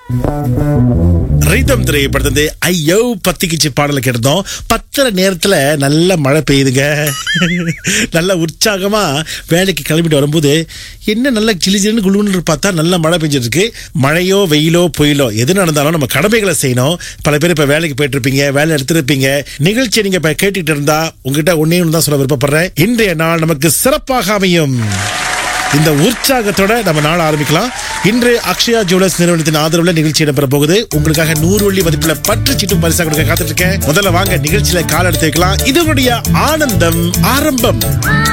ரீதம் திரைப்படத்தை ஐயோ பத்திக்கிச்சு பாடலை கேட்டோம் பத்தரை நேரத்துல நல்ல மழை பெய்யுதுங்க நல்ல உற்சாகமா வேலைக்கு கிளம்பிட்டு வரும்போது என்ன நல்ல சிலி சிலின்னு குழுன்னு பார்த்தா நல்ல மழை பெஞ்சிட்டு இருக்கு மழையோ வெயிலோ புயலோ எது நடந்தாலும் நம்ம கடமைகளை செய்யணும் பல பேர் இப்ப வேலைக்கு போயிட்டு இருப்பீங்க வேலை எடுத்திருப்பீங்க நிகழ்ச்சியை நீங்க இப்ப கேட்டுட்டு இருந்தா உங்ககிட்ட ஒன்னே ஒன்று தான் சொல்ல விருப்பப்படுறேன் இன்றைய நாள் நமக்கு சிறப்பாக அமையும் இந்த உற்சாகத்தோட நம்ம நாள் ஆரம்பிக்கலாம் இன்று அக்ஷயா ஜுவல்லர்ஸ் நிறுவனத்தின் ஆதரவுல நிகழ்ச்சி இடம்பெற போகுது உங்களுக்காக நூறு வெள்ளி மதிப்புல பற்று சீட்டும் பரிசா கொடுக்க காத்துட்டு இருக்கேன் முதல்ல வாங்க நிகழ்ச்சியில கால் எடுத்து வைக்கலாம் இது உங்களுடைய ஆனந்தம் ஆரம்பம்